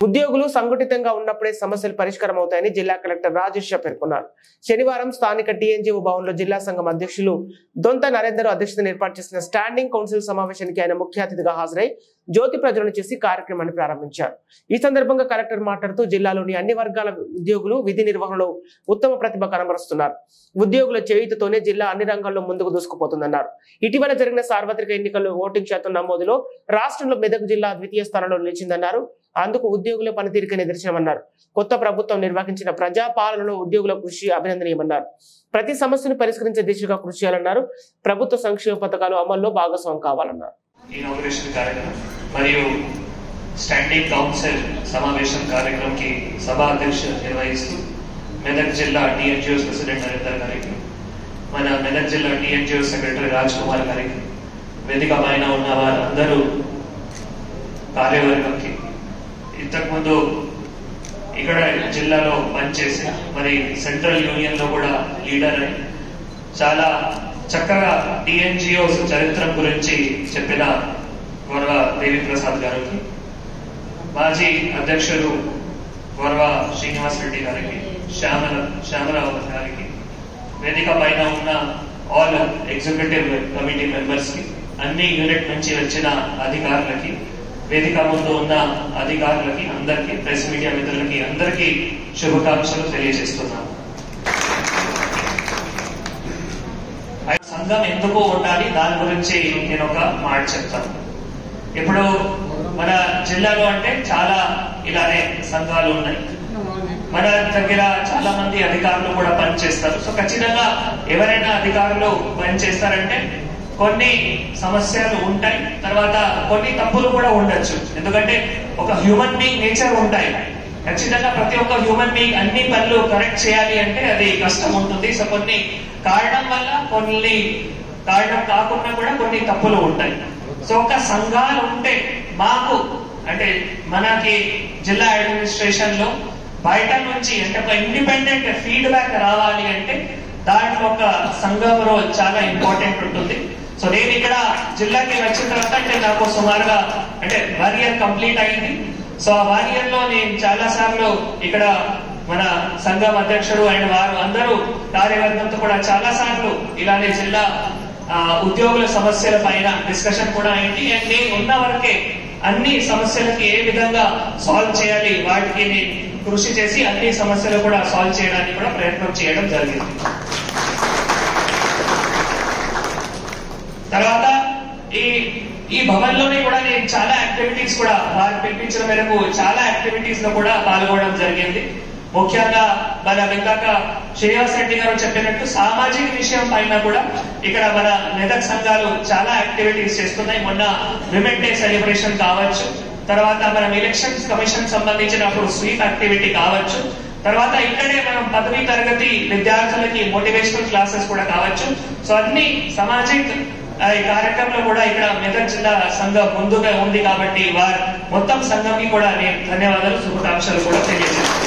ఉద్యోగులు సంఘటితంగా ఉన్నప్పుడే సమస్యలు పరిష్కారం అవుతాయని జిల్లా కలెక్టర్ రాజేష్ పేర్కొన్నారు శనివారం స్థానిక టీఎన్జీఓ భవన్ లో జిల్లా సంఘం అధ్యక్షులు దొంత నరేందర్ అధ్యక్షతన ఏర్పాటు చేసిన స్టాండింగ్ కౌన్సిల్ సమావేశానికి ఆయన ముఖ్య అతిథిగా హాజరై జ్యోతి ప్రజ్వలన చేసి కార్యక్రమాన్ని ప్రారంభించారు ఈ సందర్భంగా కలెక్టర్ మాట్లాడుతూ జిల్లాలోని అన్ని వర్గాల ఉద్యోగులు విధి నిర్వహణలో ఉత్తమ ప్రతిభ కనబరుస్తున్నారు ఉద్యోగుల చేయుతతోనే జిల్లా అన్ని రంగాల్లో ముందుకు దూసుకుపోతుందన్నారు ఇటీవల జరిగిన సార్వత్రిక ఎన్నికల్లో ఓటింగ్ శాతం నమోదులో రాష్ట్రంలో మెదక్ జిల్లా ద్వితీయ స్థానంలో నిలిచిందన్నారు అందుకు ఉద్యోగుల పనితీరుకే నిదర్శనమన్నారు కొత్త ప్రభుత్వం నిర్వహించిన ప్రజా పాలనలో ఉద్యోగుల కృషి అభినందనీయమన్నారు ప్రతి సమస్యను పరిష్కరించే దిశగా కృషి చేయాలన్నారు ప్రభుత్వ సంక్షేమ పథకాలు అమల్లో భాగస్వామ్యం కావాలన్నారు ఇనాగ్రేషన్ కార్యక్రమం మరియు స్టాండింగ్ కౌన్సిల్ సమావేశం కార్యక్రమంకి సభా అధ్యక్ష నిర్వహిస్తూ మెదక్ జిల్లా టీఎన్జిఓ ప్రెసిడెంట్ నరేందర్ గారికి మన మెదక్ జిల్లా టీఎన్జిఓ సెక్రటరీ రాజ్ కుమార్ గారికి వేదిక పైన ఉన్న వారందరూ కార్యవర్గంకి ఇంతకుముందు ఇక్కడ జిల్లాలో పనిచేసి మరి సెంట్రల్ యూనియన్ లో కూడా లీడర్ అయి చాలా చక్కగా టిఎన్జిఓస్ చరిత్ర గురించి చెప్పిన గౌరవ దేవి ప్రసాద్ గారికి మాజీ అధ్యక్షుడు గౌరవ శ్రీనివాస్ రెడ్డి గారికి శ్యామల శ్యామరావు గారికి వేదిక పైన ఉన్న ఆల్ ఎగ్జిక్యూటివ్ కమిటీ మెంబర్స్ కి అన్ని యూనిట్ నుంచి వచ్చిన అధికారులకి వేదిక ముందు ఉన్న అధికారులకి అందరికీ ప్రెస్ మీడియా మిత్రులకి అందరికీ శుభాకాంక్షలు తెలియజేస్తున్నాను ఆ సంఘం ఎందుకు ఉండాలి దాని గురించి నేను ఒక మాట చెప్తాను ఇప్పుడు మన జిల్లాలో అంటే చాలా ఇలానే సంఘాలు ఉన్నాయి మన దగ్గర చాలా మంది అధికారులు కూడా పనిచేస్తారు సో ఖచ్చితంగా ఎవరైనా అధికారులు పనిచేస్తారంటే కొన్ని సమస్యలు ఉంటాయి తర్వాత కొన్ని తప్పులు కూడా ఉండొచ్చు ఎందుకంటే ఒక హ్యూమన్ బీయింగ్ నేచర్ ఉంటాయి ఖచ్చితంగా ప్రతి ఒక్క హ్యూమన్ బీయింగ్ అన్ని పనులు కరెక్ట్ చేయాలి అంటే అది కష్టం ఉంటుంది సో కొన్ని కారణం వల్ల కొన్ని కారణం కాకుండా కూడా కొన్ని తప్పులు ఉంటాయి సో ఒక సంఘాలు ఉంటే మాకు అంటే మనకి జిల్లా అడ్మినిస్ట్రేషన్ లో బయట నుంచి అంటే ఒక ఇండిపెండెంట్ ఫీడ్బ్యాక్ రావాలి అంటే దాంట్లో ఒక సంఘం రోల్ చాలా ఇంపార్టెంట్ ఉంటుంది సో నేను ఇక్కడ జిల్లాకి వచ్చిన తర్వాత అంటే నాకు సుమారుగా అంటే వన్ ఇయర్ కంప్లీట్ అయింది సో ఆ వన్ ఇయర్ లో నేను చాలా సార్లు ఇక్కడ మన సంఘం అధ్యక్షుడు అండ్ వారు అందరూ కార్యవర్గంతో కూడా చాలా సార్లు ఇలానే జిల్లా ఆ, ఉద్యోగుల సమస్యల పైన డిస్కషన్ కూడా అయింది అండ్ నేను ఉన్న వరకే అన్ని సమస్యలకి ఏ విధంగా సాల్వ్ చేయాలి వాటికి నేను కృషి చేసి అన్ని సమస్యలు కూడా సాల్వ్ చేయడానికి కూడా ప్రయత్నం చేయడం జరిగింది తర్వాత ఈ ఈ భవన్ లోనే కూడా నేను చాలా యాక్టివిటీస్ కూడా వారు పిలిపించిన మేరకు చాలా యాక్టివిటీస్ లో కూడా పాల్గొనడం జరిగింది ముఖ్యంగా మన ఇందాక శ్రీనివాస్ రెడ్డి గారు చెప్పినట్టు సామాజిక విషయం పైన కూడా ఇక్కడ మన మెదక్ సంఘాలు చాలా యాక్టివిటీస్ చేస్తున్నాయి మొన్న విమెన్ డే సెలబ్రేషన్ కావచ్చు తర్వాత మనం ఎలక్షన్స్ కమిషన్ సంబంధించినప్పుడు స్వీప్ యాక్టివిటీ కావచ్చు తర్వాత ఇక్కడే మనం పదవి తరగతి విద్యార్థులకి మోటివేషనల్ క్లాసెస్ కూడా కావచ్చు సో అన్ని సామాజిక ఆ, ఈ కార్యక్రమంలో కూడా ఇక్కడ మెదక్ జిల్లా సంఘం ముందుగా ఉంది కాబట్టి వారు మొత్తం సంఘంకి కూడా నేను ధన్యవాదాలు శుభాకాంక్షలు కూడా తెలియజేస్తాను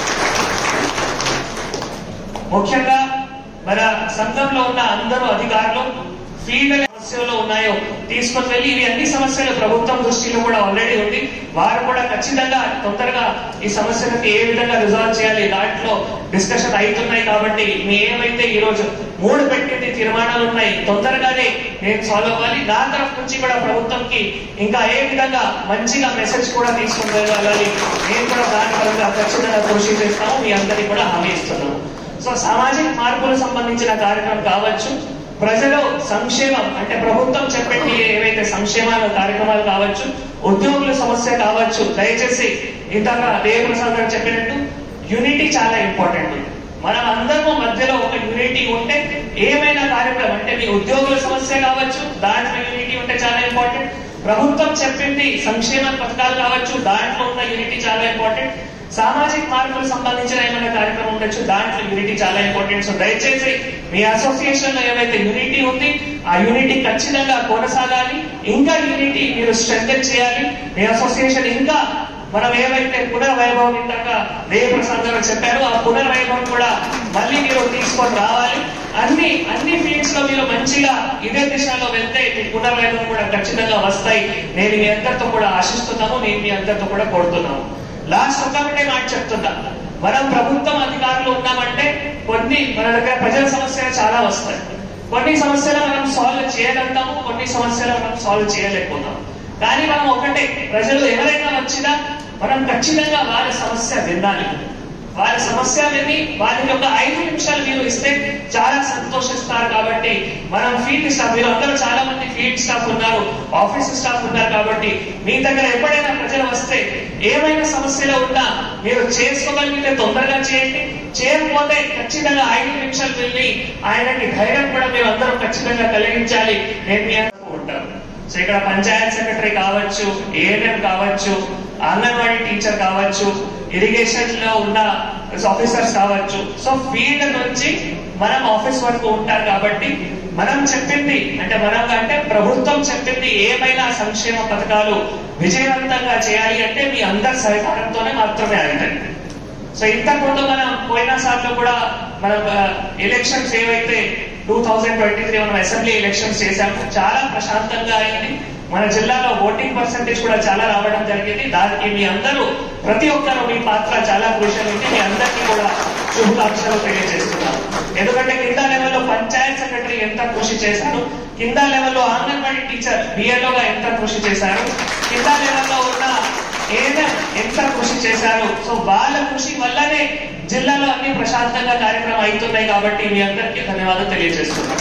ముఖ్యంగా మన సంఘంలో ఉన్న అందరూ అధికారులు ఫీల్డ్ సమస్యలు ఉన్నాయో తీసుకొని వెళ్ళి ఇవి అన్ని సమస్యలు ప్రభుత్వం దృష్టిలో కూడా ఆల్రెడీ ఉంది వారు కూడా ఖచ్చితంగా తొందరగా ఈ సమస్యలకు ఏ విధంగా రిజాల్వ్ చేయాలి దాంట్లో డిస్కషన్ అవుతున్నాయి కాబట్టి మీ ఏమైతే ఈ రోజు మూడు పెట్టింది తీర్మానాలు ఉన్నాయి తొందరగానే నేను సాల్వ్ అవ్వాలి నా తరఫు నుంచి కూడా ప్రభుత్వంకి ఇంకా ఏ విధంగా మంచిగా మెసేజ్ కూడా తీసుకుని వెళ్ళాలి నేను కూడా దాని పరంగా ఖచ్చితంగా కృషి చేస్తాము మీ అందరికీ కూడా హామీ ఇస్తున్నాము సో సామాజిక మార్పులకు సంబంధించిన కార్యక్రమం కావచ్చు ప్రజలు సంక్షేమం అంటే ప్రభుత్వం చెప్పండి ఏవైతే సంక్షేమాలు కార్యక్రమాలు కావచ్చు ఉద్యోగుల సమస్య కావచ్చు దయచేసి ఇందాక దేవప్రసాద్ గారు చెప్పినట్టు యూనిటీ చాలా ఇంపార్టెంట్ మనం అందరము మధ్యలో ఒక యూనిటీ ఉంటే ఏమైనా కార్యక్రమం అంటే మీ ఉద్యోగుల సమస్య కావచ్చు దాంట్లో యూనిటీ ఉంటే చాలా ఇంపార్టెంట్ ప్రభుత్వం చెప్పింది సంక్షేమ పథకాలు కావచ్చు దాంట్లో ఉన్న యూనిటీ చాలా ఇంపార్టెంట్ సామాజిక మార్పులకు సంబంధించిన ఏమైనా కార్యక్రమం ఉండొచ్చు దాంట్లో యూనిటీ చాలా ఇంపార్టెంట్ సో దయచేసి మీ అసోసియేషన్ లో ఏవైతే యూనిటీ ఉంది ఆ యూనిటీ ఖచ్చితంగా కొనసాగాలి ఇంకా యూనిటీ మీరు స్ట్రెంగ్ చేయాలి మీ అసోసియేషన్ ఇంకా మనం ఏవైతే పునర్వైభవం ఇందాక దేవప్రసాద్ గారు చెప్పారు ఆ పునర్వైభవం కూడా మళ్ళీ మీరు తీసుకొని రావాలి అన్ని అన్ని ఫీల్డ్స్ లో మీరు మంచిగా ఇదే దిశలో వెళ్తే మీ పునర్వైభవం కూడా ఖచ్చితంగా వస్తాయి నేను మీ అందరితో కూడా ఆశిస్తున్నాను నేను మీ అందరితో కూడా కోరుతున్నాను లాస్ట్ ఒక్కటే మాట చెప్తున్నా మనం ప్రభుత్వం అధికారులు ఉన్నామంటే కొన్ని మన దగ్గర ప్రజల సమస్యలు చాలా వస్తాయి కొన్ని సమస్యలు మనం సాల్వ్ చేయగలుగుతాము కొన్ని సమస్యలు మనం సాల్వ్ చేయలేకపోతాం కానీ మనం ఒకటే ప్రజలు ఎవరైనా వచ్చినా మనం ఖచ్చితంగా వారి సమస్య వినాలి వారి సమస్య విని వారికి ఒక ఐదు నిమిషాలు మీరు ఇస్తే చాలా సంతోషిస్తారు కాబట్టి మనం ఫీల్డ్ స్టాఫ్ మీరు అందరూ చాలా మంది ఫీల్డ్ స్టాఫ్ ఉన్నారు ఆఫీస్ స్టాఫ్ ఉన్నారు కాబట్టి మీ దగ్గర ఎప్పుడైనా ప్రజలు వస్తే ఏమైనా సమస్యలు ఉన్నా మీరు చేసుకోగలిగితే తొందరగా చేయండి చేయకపోతే ఖచ్చితంగా ఐదు నిమిషాలు వెళ్ళి ఆయనకి ధైర్యం కూడా మీరు అందరూ ఖచ్చితంగా కలిగించాలి నేను మీ అందరూ ఉంటాను సో ఇక్కడ పంచాయత్ సెక్రటరీ కావచ్చు ఏఎన్ఎం కావచ్చు అంగన్వాడీ టీచర్ కావచ్చు ఇరిగేషన్ లో ఉన్న ఆఫీసర్స్ కావచ్చు సో ఫీల్డ్ నుంచి మనం ఆఫీస్ వరకు ఉంటారు కాబట్టి మనం చెప్పింది అంటే మనం అంటే ప్రభుత్వం చెప్పింది ఏమైనా సంక్షేమ పథకాలు విజయవంతంగా చేయాలి అంటే మీ అందరి సహకారంతోనే మాత్రమే అవుతాయి సో ఇంతకు ముందు మనం పోయిన సార్లు కూడా మనం ఎలక్షన్స్ ఏవైతే టూ థౌజండ్ ట్వంటీ త్రీ మనం అసెంబ్లీ ఎలక్షన్స్ చేశాము చాలా ప్రశాంతంగా అయింది మన జిల్లాలో ఓటింగ్ పర్సంటేజ్ కూడా చాలా రావడం జరిగింది దానికి మీ అందరూ ప్రతి ఒక్కరు మీ పాత్ర చాలా క్రూషియల్ ఉంది మీ అందరికీ కూడా శుభాకాంక్షలు తెలియజేస్తున్నాను ఎందుకంటే కింద లెవెల్లో పంచాయత్ సెక్రటరీ ఎంత కృషి చేశారు కింద లెవెల్లో అంగన్వాడీ టీచర్ BLO గా ఎంత కృషి చేశారు కింద లెవెల్లో ఉన్న ఏదైనా ఎంత కృషి చేశారు సో వాళ్ళ కృషి వల్లనే జిల్లాలో అన్ని ప్రశాంతంగా కార్యక్రమం అవుతున్నాయి కాబట్టి మీ అందరికీ ధన్యవాదాలు తెలియజేస్తున్నాను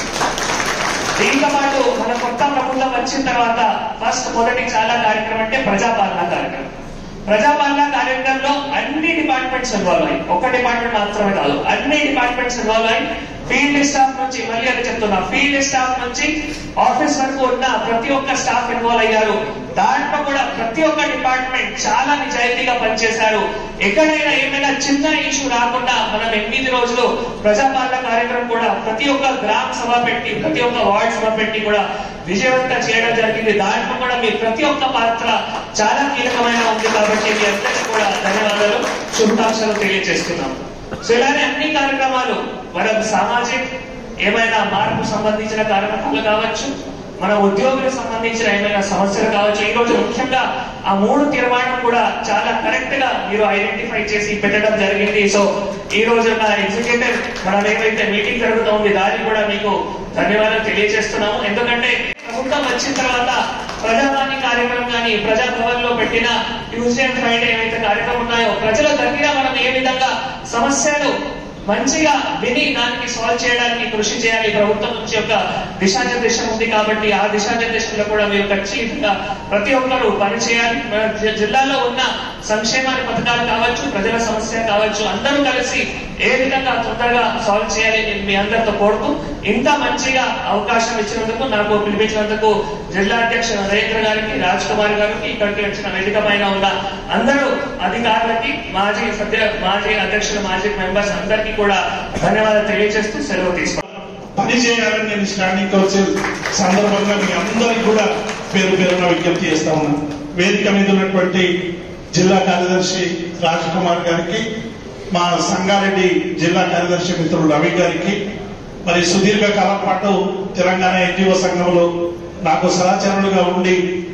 దీంతో పాటు మన కొత్త ప్రభుత్వం వచ్చిన తర్వాత ఫస్ట్ మొదటి చాలా కార్యక్రమం అంటే ప్రజాపాలన కార్యక్రమం ప్రజాపాలన కార్యక్రమంలో అన్ని డిపార్ట్మెంట్స్ ఇన్వాల్వ్ అయ్యి ఒక డిపార్ట్మెంట్ మాత్రమే కాదు అన్ని డిపార్ట్మెంట్స్ ఇన్వాల్వ్ అయ్యి ఫీల్డ్ స్టాఫ్ నుంచి మళ్ళీ అని చెప్తున్నా ఫీల్డ్ స్టాఫ్ నుంచి ఆఫీస్ వరకు ఉన్న ప్రతి ఒక్క స్టాఫ్ ఇన్వాల్వ్ అయ్యారు దాంట్లో కూడా ప్రతి ఒక్క డిపార్ట్మెంట్ చాలా నిజాయితీగా పనిచేశారు ఎక్కడైనా ఏమైనా చిన్న ఇష్యూ రాకుండా మనం ఎనిమిది రోజులు ప్రజాపాలన కార్యక్రమం కూడా ప్రతి ఒక్క గ్రామ సభ పెట్టి ప్రతి ఒక్క వార్డ్ సభ పెట్టి కూడా విజయవంతం చేయడం జరిగింది దాంట్లో కూడా మీ ప్రతి ఒక్క పాత్ర చాలా కీలకమైన ఉంది కాబట్టి మీ అందరికీ కూడా ధన్యవాదాలు శుభాకాంక్షలు తెలియజేస్తున్నాం సో ఇలానే అన్ని కార్యక్రమాలు మనం సామాజిక ఏమైనా మార్పు సంబంధించిన కార్యక్రమాలు కావచ్చు మన ఉద్యోగులకు సంబంధించిన ఏమైనా సమస్యలు కావచ్చు ఈ రోజు ముఖ్యంగా ఆ మూడు తీర్మానం కూడా చాలా కరెక్ట్ గా మీరు ఐడెంటిఫై చేసి పెట్టడం జరిగింది సో ఈ రోజు నా ఎగ్జిక్యూటివ్ మనం ఏమైతే మీటింగ్ జరుగుతుంది దానికి కూడా మీకు ధన్యవాదాలు తెలియజేస్తున్నాము ఎందుకంటే ప్రభుత్వం వచ్చిన తర్వాత ప్రజావాణి కార్యక్రమం కానీ ప్రజాభవన్ లో పెట్టిన ట్యూస్డే అండ్ ఫ్రైడే ఏవైతే కార్యక్రమం ఉన్నాయో ప్రజల దగ్గర మనం ఏ విధంగా సమస్యలు మంచిగా విని దానికి సాల్వ్ చేయడానికి కృషి చేయాలి ప్రభుత్వం నుంచి ఒక దిశానిర్దేశం ఉంది కాబట్టి ఆ దిశానిర్దేశంలో కూడా మీరు ఖచ్చితంగా ప్రతి ఒక్కరు పని చేయాలి మన జి- జిల్లాలో ఉన్న సంక్షేమాన్ని పథకాలు కావచ్చు ప్రజల సమస్య కావచ్చు అందరూ కలిసి ఏ విధంగా తొందరగా సాల్వ్ చేయాలి నేను మీ అందరితో కోరుతూ ఇంత మంచిగా అవకాశం ఇచ్చినందుకు నాకు పిలిపించినందుకు జిల్లా అధ్యక్షుడు నరేంద్ర గారికి రాజ్ కుమార్ గారికి ఇక్కడికి వచ్చిన వేదిక పైన ఉన్న అందరూ అధికారులకి మాజీ సభ్య మాజీ అధ్యక్షులు మాజీ మెంబర్స్ అందరికీ కూడా ధన్యవాదాలు తెలియజేస్తూ సెలవు తీసుకున్నాను పని చేయాలని నేను స్టాండింగ్ కౌన్సిల్ సందర్భంగా మీ అందరికి కూడా పేరు పేరున విజ్ఞప్తి చేస్తా ఉన్నాను వేదిక మీద ఉన్నటువంటి జిల్లా కార్యదర్శి రాజ్ కుమార్ గారికి మా సంగారెడ్డి జిల్లా కార్యదర్శి మిత్రుడు రవి గారికి మరి సుదీర్ఘ కాలం పాటు తెలంగాణ ఎన్జిఓ సంఘంలో నాకు సహచరులుగా ఉండి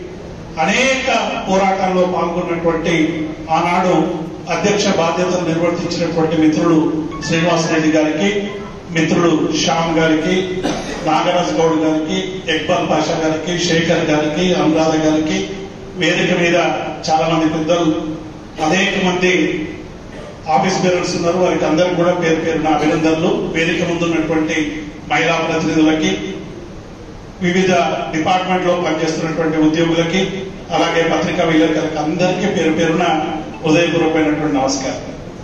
అనేక పోరాటాల్లో పాల్గొన్నటువంటి ఆనాడు అధ్యక్ష బాధ్యతలు నిర్వర్తించినటువంటి మిత్రుడు శ్రీనివాసరెడ్డి గారికి మిత్రుడు శ్యామ్ గారికి నాగరాజ్ గౌడ్ గారికి ఇక్బాల్ పాషా గారికి శేఖర్ గారికి అనురాధ గారికి వేదిక మీద చాలా మంది పెద్దలు అనేక మంది ఆఫీస్ బేరర్స్ ఉన్నారు వారికి అందరికి కూడా పేరు పేరున అభినందనలు వేదిక ముందున్నటువంటి మహిళా ప్రతినిధులకి వివిధ డిపార్ట్మెంట్ లో పనిచేస్తున్నటువంటి ఉద్యోగులకి అలాగే పత్రికా విలేకరులకు అందరికీ పేరు పేరున హృదయపూర్వకమైనటువంటి నమస్కారం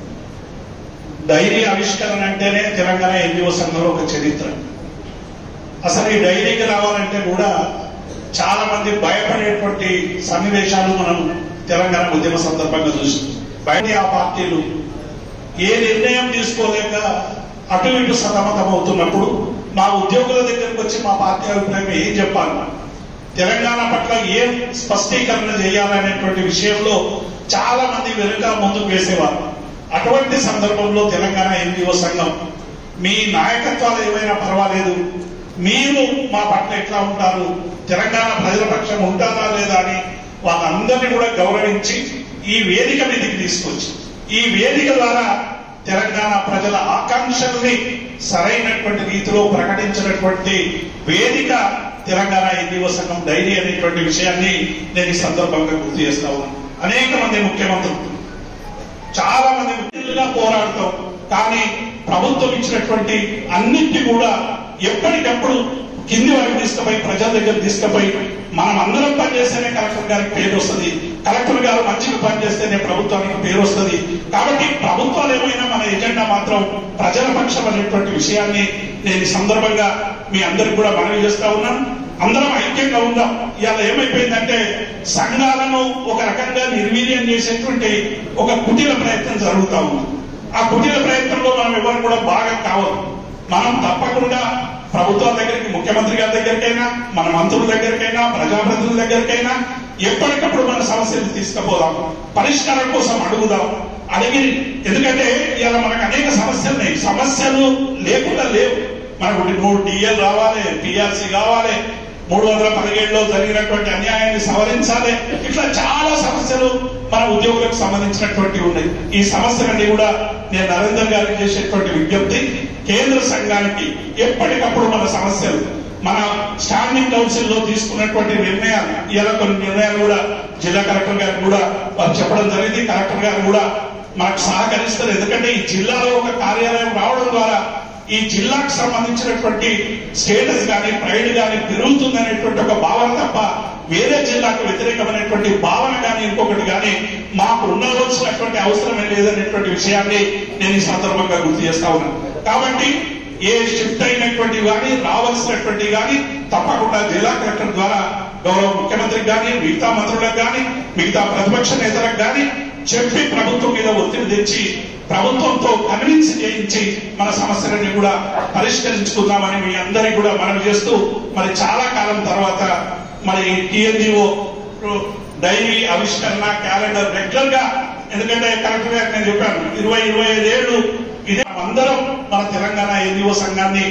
డైరీ ఆవిష్కరణ అంటేనే తెలంగాణ ఎన్జిఓ సంఘంలో ఒక చరిత్ర అసలు ఈ డైరీకి రావాలంటే కూడా చాలా మంది భయపడేటువంటి సన్నివేశాలు మనం తెలంగాణ ఉద్యమ సందర్భంగా చూసాం బయట ఆ పార్టీలు ఏ నిర్ణయం తీసుకోలేక అటు ఇటు సతమతం అవుతున్నప్పుడు మా ఉద్యోగుల దగ్గరకు వచ్చి మా పార్టీ అభిప్రాయం ఏం చెప్పాలి తెలంగాణ పట్ల ఏం స్పష్టీకరణ చేయాలనేటువంటి విషయంలో చాలా మంది వెనుక ముందుకు వేసేవారు అటువంటి సందర్భంలో తెలంగాణ ఎన్జిఓ సంఘం మీ నాయకత్వాలు ఏమైనా పర్వాలేదు మీరు మా పట్ల ఎట్లా ఉంటారు తెలంగాణ ప్రజల పక్షం ఉంటారా లేదా అని వాళ్ళందరినీ కూడా గౌరవించి ఈ వేదిక మీదకి తీసుకొచ్చి ఈ వేదిక ద్వారా తెలంగాణ ప్రజల ఆకాంక్షల్ని సరైనటువంటి రీతిలో ప్రకటించినటువంటి వేదిక తెలంగాణ ఎన్నివ సంఘం డైరీ అనేటువంటి విషయాన్ని నేను ఈ సందర్భంగా గుర్తు చేస్తా ఉన్నాను అనేక మంది ముఖ్యమంత్రులు చాలా మంది వ్యక్తులుగా పోరాడతాం కానీ ప్రభుత్వం ఇచ్చినటువంటి అన్నింటి కూడా ఎప్పటికప్పుడు కింది వరకు తీసుకుపోయి ప్రజల దగ్గర తీసుకుపోయి మనం అందరం పనిచేస్తేనే కలెక్టర్ గారికి పేరు వస్తుంది కలెక్టర్ గారు మంచిగా పనిచేస్తేనే ప్రభుత్వానికి పేరు వస్తుంది కాబట్టి ప్రభుత్వాలు ఏమైనా మన ఎజెండా మాత్రం ప్రజల పక్షం అనేటువంటి విషయాన్ని నేను ఈ సందర్భంగా మీ అందరికి కూడా మనవి చేస్తా ఉన్నాను అందరం ఐక్యంగా ఉందాం ఇవాళ ఏమైపోయిందంటే సంఘాలను ఒక రకంగా నిర్వీర్యం చేసేటువంటి ఒక కుటీల ప్రయత్నం జరుగుతా ఉంది ఆ కుటీల ప్రయత్నంలో మనం ఎవరు కూడా భాగం కావద్దు మనం తప్పకుండా ప్రభుత్వాల దగ్గరికి ముఖ్యమంత్రి గారి దగ్గరికైనా మన మంత్రుల దగ్గరికైనా ప్రజాప్రతినిధుల దగ్గరికైనా ఎప్పటికప్పుడు మన సమస్యలు తీసుకుపోదాం పరిష్కారం కోసం అడుగుదాం అడిగి ఎందుకంటే ఇవాళ మనకు అనేక సమస్యలు ఉన్నాయి సమస్యలు లేకుండా లేవు మనకు మూడు డిఎల్ రావాలి పిఆర్సీ కావాలి మూడు వందల పదిహేడులో జరిగినటువంటి అన్యాయాన్ని సవరించాలి ఇట్లా చాలా సమస్యలు మన ఉద్యోగులకు సంబంధించినటువంటి ఉన్నాయి ఈ సమస్యలన్నీ కూడా నేను నరేందర్ గారికి చేసేటువంటి విజ్ఞప్తి కేంద్ర సంఘానికి ఎప్పటికప్పుడు మన సమస్యలు మన స్టాండింగ్ కౌన్సిల్ లో తీసుకున్నటువంటి నిర్ణయాలు ఇలా కొన్ని నిర్ణయాలు కూడా జిల్లా కలెక్టర్ గారు కూడా వారు చెప్పడం జరిగింది కలెక్టర్ గారు కూడా మనకు సహకరిస్తారు ఎందుకంటే ఈ జిల్లాలో ఒక కార్యాలయం రావడం ద్వారా ఈ జిల్లాకు సంబంధించినటువంటి స్టేటస్ కానీ ప్రైడ్ కానీ పెరుగుతుందనేటువంటి ఒక భావన తప్ప వేరే జిల్లాకు వ్యతిరేకమైనటువంటి భావన కానీ ఇంకొకటి కానీ మాకు ఉండవలసినటువంటి అవసరమే లేదనేటువంటి విషయాన్ని నేను ఈ సందర్భంగా గుర్తు చేస్తా ఉన్నాను కాబట్టి ఏ షిఫ్ట్ అయినటువంటి కానీ రావాల్సినటువంటి కానీ తప్పకుండా జిల్లా కలెక్టర్ ద్వారా గౌరవ ముఖ్యమంత్రికి కానీ మిగతా మంత్రులకు కానీ మిగతా ప్రతిపక్ష నేతలకు కానీ చెప్పి ప్రభుత్వం మీద ఒత్తిడి తెచ్చి ప్రభుత్వంతో కన్విన్స్ చేయించి మన సమస్యలన్నీ కూడా పరిష్కరించుకుందామని మీ అందరికీ కూడా మనవి చేస్తూ మరి చాలా కాలం తర్వాత మరి టిఎన్జిఓ డైరీ ఆవిష్కరణ క్యాలెండర్ రెగ్యులర్ గా ఎందుకంటే కలెక్టర్ గారికి నేను చెప్పాను ఇరవై ఇరవై ఐదేళ్లు ఇదే అందరం మన తెలంగాణ ఎన్జిఓ సంఘాన్ని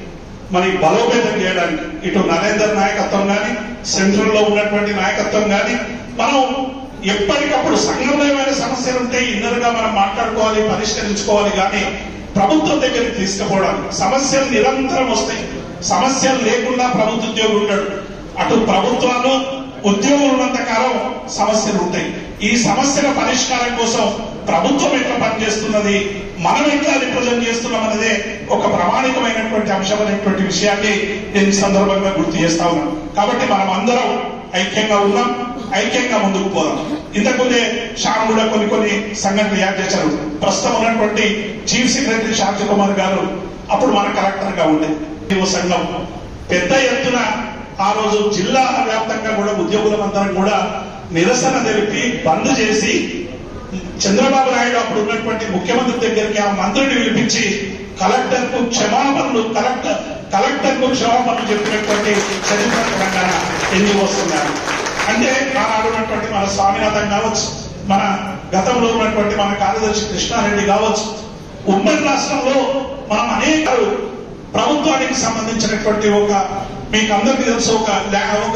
మరి బలోపేతం చేయడానికి ఇటు నరేందర్ నాయకత్వం కానీ సెంట్రల్ లో ఉన్నటువంటి నాయకత్వం కానీ మనం ఎప్పటికప్పుడు సంఘంలో ఏమైనా సమస్యలు ఉంటే ఇన్నర్ గా మనం మాట్లాడుకోవాలి పరిష్కరించుకోవాలి కానీ ప్రభుత్వం దగ్గరికి తీసుకుపోవడానికి సమస్యలు నిరంతరం వస్తాయి సమస్యలు లేకుండా ప్రభుత్వ ఉద్యోగులు ఉండడు అటు ప్రభుత్వాలు ఉద్యోగులు ఉన్నంత కాలం సమస్యలు ఉంటాయి ఈ సమస్యల పరిష్కారం కోసం ప్రభుత్వం ఎట్లా పనిచేస్తున్నది మనం ఎట్లా రిప్రజెంట్ చేస్తున్నాం అనేదే ఒక ప్రామాణికమైనటువంటి అంశం అనేటువంటి విషయాన్ని నేను ఈ సందర్భంగా గుర్తు చేస్తా ఉన్నాను కాబట్టి మనం అందరం ఐక్యంగా ఉన్నాం ఐక్యంగా ముందుకు పోదాం ఇంతకుముందే శ్యామ్ కూడా కొన్ని కొన్ని సంఘటనలు యాడ్ చేశారు ప్రస్తుతం ఉన్నటువంటి చీఫ్ సెక్రటరీ శాంతి కుమార్ గారు అప్పుడు మన కలెక్టర్ గా ఉండే ఉద్యోగ సంఘం పెద్ద ఎత్తున ఆ రోజు జిల్లా వ్యాప్తంగా కూడా ఉద్యోగులందరం కూడా నిరసన తెలిపి బంద్ చేసి చంద్రబాబు నాయుడు అప్పుడు ఉన్నటువంటి ముఖ్యమంత్రి దగ్గరికి ఆ మంత్రిని పిలిపించి కలెక్టర్ కు క్షమాపణలు కలెక్టర్ కలెక్టర్ కు క్షమాపణలు చెప్పినటువంటి చరిత్ర తెలంగాణ ఎన్ని వస్తున్నారు అంటే ఆనాడు ఉన్నటువంటి మన స్వామినాథన్ కావచ్చు మన గతంలో ఉన్నటువంటి మన కార్యదర్శి కృష్ణారెడ్డి కావచ్చు ఉమ్మడి రాష్ట్రంలో మనం అనేక ప్రభుత్వానికి సంబంధించినటువంటి ఒక మీకు అందరికీ తెలుసు ఒక లే- ఒక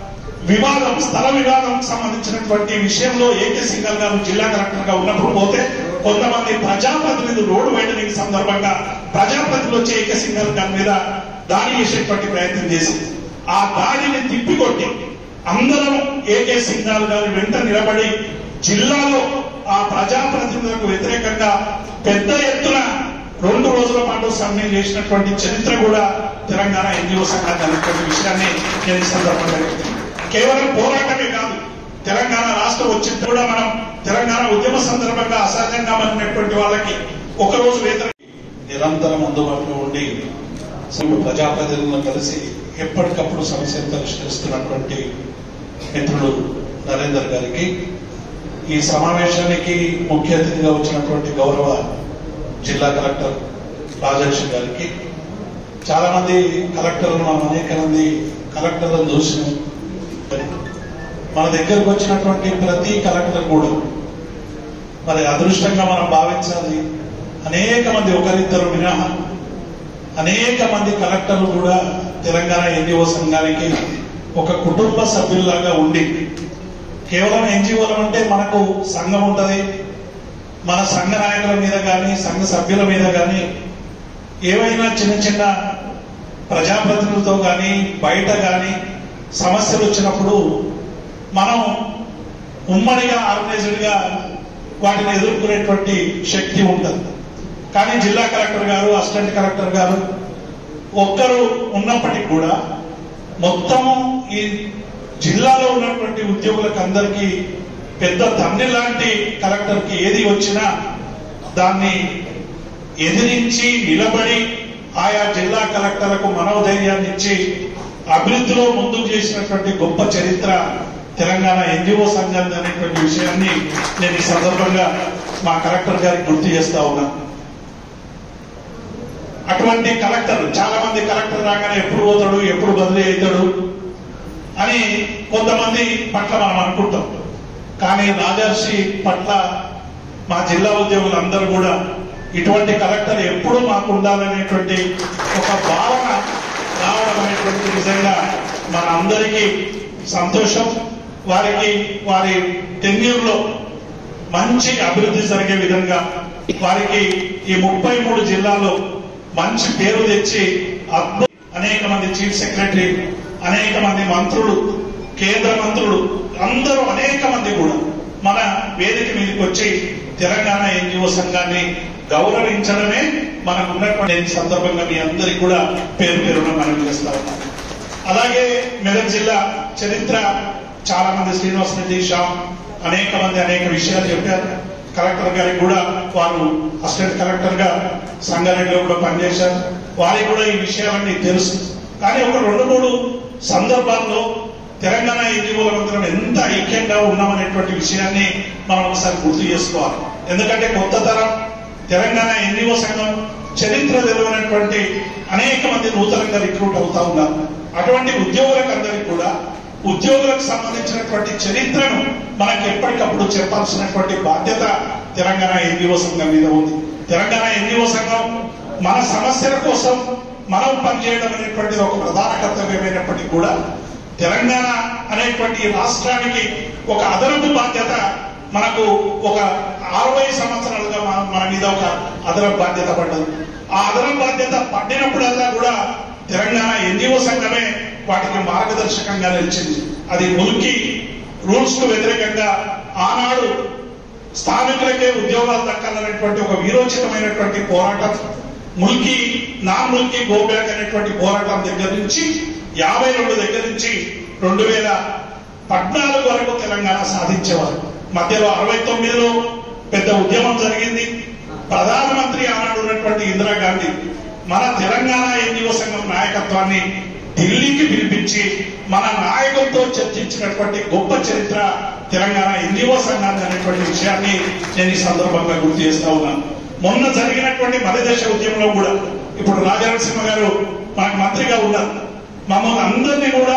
వివాదం స్థల వివాదం సంబంధించినటువంటి విషయంలో ఏకే సింగల్ గారు జిల్లా కలెక్టర్ గా ఉన్నప్పుడు పోతే కొంతమంది ప్రజాప్రతినిధులు రోడ్డు వైడనింగ్ సందర్భంగా ప్రజాప్రతినిధులు వచ్చి ఏకే సింగల్ గారి మీద దాడి చేసేటువంటి ప్రయత్నం చేసింది ఆ దాడిని తిప్పికొట్టి అందరం ఏకే సింగాల్ గారి వెంట నిలబడి జిల్లాలో ఆ ప్రజాప్రతినిధులకు వ్యతిరేకంగా పెద్ద ఎత్తున రెండు రోజుల పాటు సమ్మె చేసినటువంటి చరిత్ర కూడా తెలంగాణ ఎన్జిఓ సంఘానికి అనేటువంటి విషయాన్ని నేను ఈ సందర్భంగా చెప్తున్నాను. కేవలం పోరాటమే కాదు తెలంగాణ రాష్ట్రం వచ్చింది కూడా మనం తెలంగాణ ఉద్యమ సందర్భంగా అసహజంగా మరినటువంటి వాళ్ళకి ఒక రోజు వేతన నిరంతరం అందుబాటులో ఉండి అసలు ప్రజాప్రతినిధులను కలిసి ఎప్పటికప్పుడు సమస్యలు పరిష్కరిస్తున్నటువంటి మిత్రుడు నరేందర్ గారికి ఈ సమావేశానికి ముఖ్య అతిథిగా వచ్చినటువంటి గౌరవ జిల్లా కలెక్టర్ రాజర్షి గారికి చాలా మంది కలెక్టర్లు మనం అనేక మంది కలెక్టర్లను చూసినాం మన దగ్గరకు వచ్చినటువంటి ప్రతి కలెక్టర్ కూడా మరి అదృష్టంగా మనం భావించాలి అనేక మంది ఒకరిద్దరు మినహా అనేక మంది కలెక్టర్లు కూడా తెలంగాణ ఎన్జిఓ సంఘానికి ఒక కుటుంబ సభ్యుల్లాగా ఉండి కేవలం ఎన్జిఓలు అంటే మనకు సంఘం ఉంటది మన సంఘ నాయకుల మీద కానీ సంఘ సభ్యుల మీద కానీ ఏవైనా చిన్న చిన్న ప్రజాప్రతినిధులతో కానీ బయట కానీ సమస్యలు వచ్చినప్పుడు మనం ఉమ్మడిగా ఆర్గనైజ్డ్ గా వాటిని ఎదుర్కొనేటువంటి శక్తి ఉంటుంది కానీ జిల్లా కలెక్టర్ గారు అసిస్టెంట్ కలెక్టర్ గారు ఒక్కరు ఉన్నప్పటికీ కూడా మొత్తము ఈ జిల్లాలో ఉన్నటువంటి ఉద్యోగులకు అందరికీ పెద్ద తండ్రి లాంటి కలెక్టర్కి ఏది వచ్చినా దాన్ని ఎదిరించి నిలబడి ఆయా జిల్లా కలెక్టర్లకు మనోధైర్యాన్ని ఇచ్చి అభివృద్ధిలో ముందుకు చేసినటువంటి గొప్ప చరిత్ర తెలంగాణ ఎన్జిఓ సంఘం అనేటువంటి విషయాన్ని నేను ఈ సందర్భంగా మా కలెక్టర్ గారికి గుర్తు చేస్తా ఉన్నా అటువంటి కలెక్టర్ చాలా మంది కలెక్టర్ రాగానే ఎప్పుడు పోతాడు ఎప్పుడు బదిలీ అవుతాడు అని కొంతమంది పట్ల మనం అనుకుంటాం కానీ రాజర్షి పట్ల మా జిల్లా ఉద్యోగులందరూ కూడా ఇటువంటి కలెక్టర్ ఎప్పుడు మాకు ఉండాలనేటువంటి ఒక భావన రావడం అనేటువంటి నిజంగా మన అందరికీ సంతోషం వారికి వారి టెన్యూర్లో మంచి అభివృద్ధి జరిగే విధంగా వారికి ఈ ముప్పై మూడు జిల్లాల్లో మంచి పేరు తెచ్చి అద్భుత అనేక మంది చీఫ్ సెక్రటరీ అనేక మంది మంత్రులు కేంద్ర మంత్రులు అందరూ అనేక మంది కూడా మన వేదిక మీదకి వచ్చి తెలంగాణ ఎన్జిఓ సంఘాన్ని గౌరవించడమే మనకు ఉన్నటువంటి ఈ సందర్భంగా మీ అందరికీ కూడా పేరు పేరున మనం చేస్తా ఉన్నాం అలాగే మెదక్ జిల్లా చరిత్ర చాలా మంది శ్రీనివాస్ రెడ్డి శ్యామ్ అనేక మంది అనేక విషయాలు చెప్పారు కలెక్టర్ గారికి కూడా వారు అసిస్టెంట్ కలెక్టర్ గా సంగారెడ్డిలో కూడా పనిచేశారు వారికి కూడా ఈ విషయాలన్నీ తెలుసు కానీ ఒక రెండు మూడు సందర్భాల్లో తెలంగాణ ఎన్జిఓల మంత్రం ఎంత ఐక్యంగా ఉన్నామనేటువంటి విషయాన్ని మనం ఒకసారి గుర్తు చేసుకోవాలి ఎందుకంటే కొత్త తరం తెలంగాణ ఎన్జిఓ సంఘం చరిత్ర తెలియనటువంటి అనేక మంది నూతనంగా రిక్రూట్ అవుతా ఉన్నారు అటువంటి ఉద్యోగులకు అందరికీ కూడా ఉద్యోగులకు సంబంధించినటువంటి చరిత్రను మనకి ఎప్పటికప్పుడు చెప్పాల్సినటువంటి బాధ్యత తెలంగాణ ఎన్జిఓ సంఘం మీద ఉంది తెలంగాణ ఎన్జిఓ సంఘం మన సమస్యల కోసం మనం పనిచేయడం అనేటువంటిది ఒక ప్రధాన కర్తవ్యమైనప్పటికీ కూడా తెలంగాణ అనేటువంటి రాష్ట్రానికి ఒక అదనపు బాధ్యత మనకు ఒక అరవై సంవత్సరాలుగా మన- మన మీద ఒక అదనపు బాధ్యత పడ్డది ఆ అదనపు బాధ్యత పడినప్పుడల్లా కూడా తెలంగాణ ఎన్జిఓ సంఘమే వాటికి మార్గదర్శకంగా నిలిచింది అది ముల్కి రూల్స్ కు వ్యతిరేకంగా ఆనాడు స్థానికులకే ఉద్యోగాలు దక్కాలనేటువంటి ఒక వీరోచితమైనటువంటి పోరాటం ముల్కి నాన్ ముల్కి గో బ్యాక్ అనేటువంటి పోరాటం దగ్గర నుంచి యాభై రెండు దగ్గర నుంచి రెండు వేల పద్నాలుగు వరకు తెలంగాణ సాధించేవారు మధ్యలో అరవై తొమ్మిదిలో పెద్ద ఉద్యమం జరిగింది ప్రధానమంత్రి ఆనాడు ఉన్నటువంటి ఇందిరాగాంధీ మన తెలంగాణ ఎన్జిఓ సంఘం నాయకత్వాన్ని ఢిల్లీకి పిలిపించి మన నాయకులతో చర్చించినటువంటి గొప్ప చరిత్ర తెలంగాణ ఎన్జిఓ సంఘాన్ని అనేటువంటి విషయాన్ని నేను ఈ సందర్భంగా గుర్తు చేస్తా ఉన్నాను మొన్న జరిగినటువంటి మధ్యదేశ ఉద్యమంలో కూడా ఇప్పుడు రాజనరసింహ గారు మనకు మంత్రిగా ఉన్నారు మమ్మల్ని అందరినీ కూడా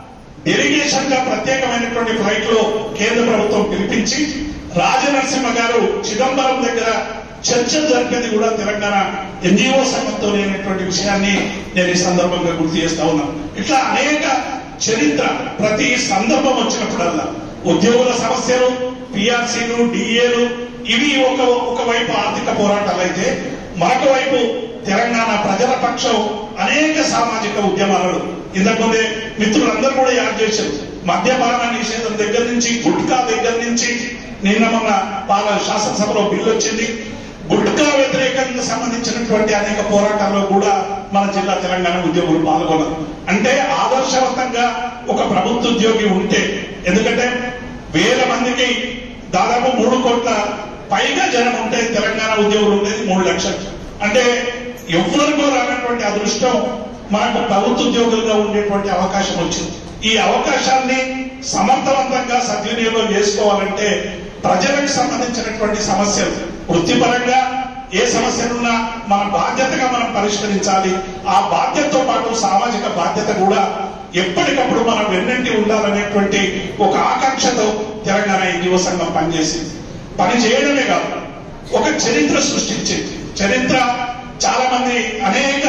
డెలిగేషన్ గా ప్రత్యేకమైనటువంటి ఫ్లైట్ లో కేంద్ర ప్రభుత్వం పిలిపించి రాజనరసింహ గారు చిదంబరం దగ్గర చర్చలు జరిపేది కూడా తెలంగాణ ఎన్జిఓ సంఘంతో లేనటువంటి విషయాన్ని నేను ఈ సందర్భంగా గుర్తు చేస్తా ఉన్నాను ఇట్లా అనేక చరిత్ర ప్రతి సందర్భం వచ్చినప్పుడల్లా ఉద్యోగుల సమస్యలు పిఆర్సీలు డిఏలు ఇవి ఒక ఒకవైపు ఆర్థిక పోరాటాలు అయితే మరొక వైపు తెలంగాణ ప్రజల పక్షం అనేక సామాజిక ఉద్యమాలను ఇంతకుముందే మిత్రులందరూ కూడా యాడ్ చేశారు మద్యపాన నిషేధం దగ్గర నుంచి గుట్కా దగ్గర నుంచి నిన్న మొన్న పాల శాసనసభలో బిల్లు వచ్చింది గుట్కా వ్యతిరేకంగా సంబంధించినటువంటి అనేక పోరాటాల్లో కూడా మన జిల్లా తెలంగాణ ఉద్యోగులు పాల్గొన్నారు అంటే ఆదర్శవంతంగా ఒక ప్రభుత్వ ఉద్యోగి ఉంటే ఎందుకంటే వేల మందికి దాదాపు మూడు కోట్ల పైగా జనం ఉంటే తెలంగాణ ఉద్యోగులు ఉండేది మూడు లక్షలు అంటే ఎవరికో రానటువంటి అదృష్టం మనకు ప్రభుత్వ ఉద్యోగులుగా ఉండేటువంటి అవకాశం వచ్చింది ఈ అవకాశాన్ని సమర్థవంతంగా సద్వినియోగం చేసుకోవాలంటే ప్రజలకు సంబంధించినటువంటి సమస్యలు వృత్తిపరంగా ఏ సమస్యలున్నా మన బాధ్యతగా మనం పరిష్కరించాలి ఆ బాధ్యతతో పాటు సామాజిక బాధ్యత కూడా ఎప్పటికప్పుడు మనం వెన్నంటి ఉండాలనేటువంటి ఒక ఆకాంక్షతో తెలంగాణ ఎన్జిఓ సంఘం పనిచేసింది పని చేయడమే కాదు ఒక చరిత్ర సృష్టించింది చరిత్ర చాలా మంది అనేక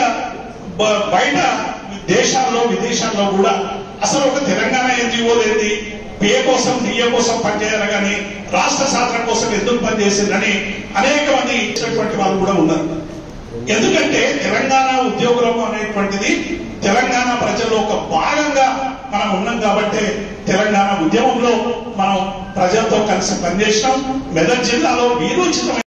బ- బయట దేశాల్లో విదేశాల్లో కూడా అసలు ఒక తెలంగాణ ఎన్జిఓ లేని పే కోసం డిఏ కోసం పనిచేయాలి కానీ రాష్ట్ర సాధన కోసం ఎందుకు పనిచేసిందని అనేక మంది ఇచ్చినటువంటి వాళ్ళు కూడా ఉన్నారు ఎందుకంటే తెలంగాణ ఉద్యోగులం అనేటువంటిది తెలంగాణ ప్రజల్లో ఒక భాగంగా మనం ఉన్నాం కాబట్టి తెలంగాణ ఉద్యమంలో మనం ప్రజలతో కలిసి పనిచేసినాం మెదక్ జిల్లాలో వీరోచితమైన